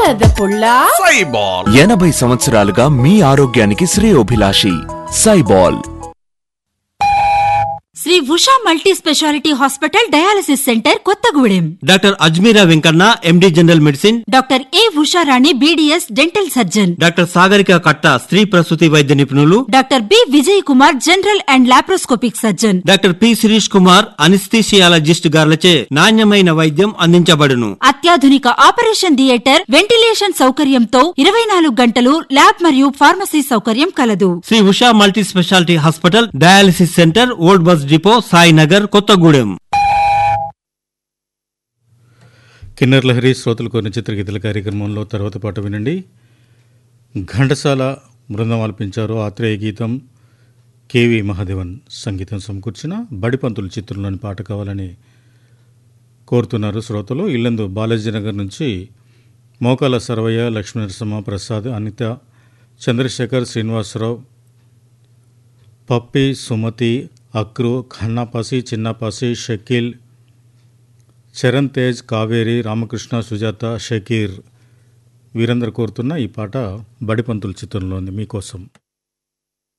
బురద పుల్ల సైబాల్ ఎనభై సంవత్సరాలుగా మీ ఆరోగ్యానికి శ్రేయోభిలాషి సైబాల్ Sri Usha multi speciality hospital dialysis centre Kothagudem doctor Ajmeera Venkanna MD general medicine doctor A Usharani BDS dental surgeon doctor Sagarika Katta స్త్రీ ప్రసూతి వైద్య నిపుణులు doctor B Vijay Kumar general and laparoscopic surgeon doctor P Sirish Kumar anaesthesiologist గార్లచే నాణ్యమైన వైద్యం అందించబడును అత్యాధునిక ఆపరేషన్ థియేటర్ వెంటిలేషన్ సౌకర్యంతో ఇరవై నాలుగు గంటలు ల్యాబ్ మరియు ఫార్మసీ సౌకర్యం కలదు Sri Usha multi speciality hospital dialysis centre old bus depot Sainagar Kothagudem Kinnar Lahari శ్రోతలు కొన్ని చిత్రగీతల కార్యక్రమంలో తర్వాత పాట వినండి ఘంటసాల బృందం ఆలపించారు ఆత్రేయ గీతం కేవి మహాదేవన్ సంగీతం సమకూర్చిన బడిపంతులు చిత్రంలోని పాట కావాలని కోరుతున్నారు శ్రోతలు ఇల్లందు బాలాజీనగర్ నుంచి మోకాల సర్వయ్య లక్ష్మీ నరసింహ ప్రసాద్ అనిత చంద్రశేఖర్ శ్రీనివాసరావు పప్పి సుమతి అక్రు ఖన్నాపాసి చిన్నపాసి షకీల్ చరణ్ తేజ్ కావేరి రామకృష్ణ సుజాత షకీర్ వీరందరూ కోరుతున్న ఈ పాట బడిపంతుల చిత్రంలో ఉంది మీకోసం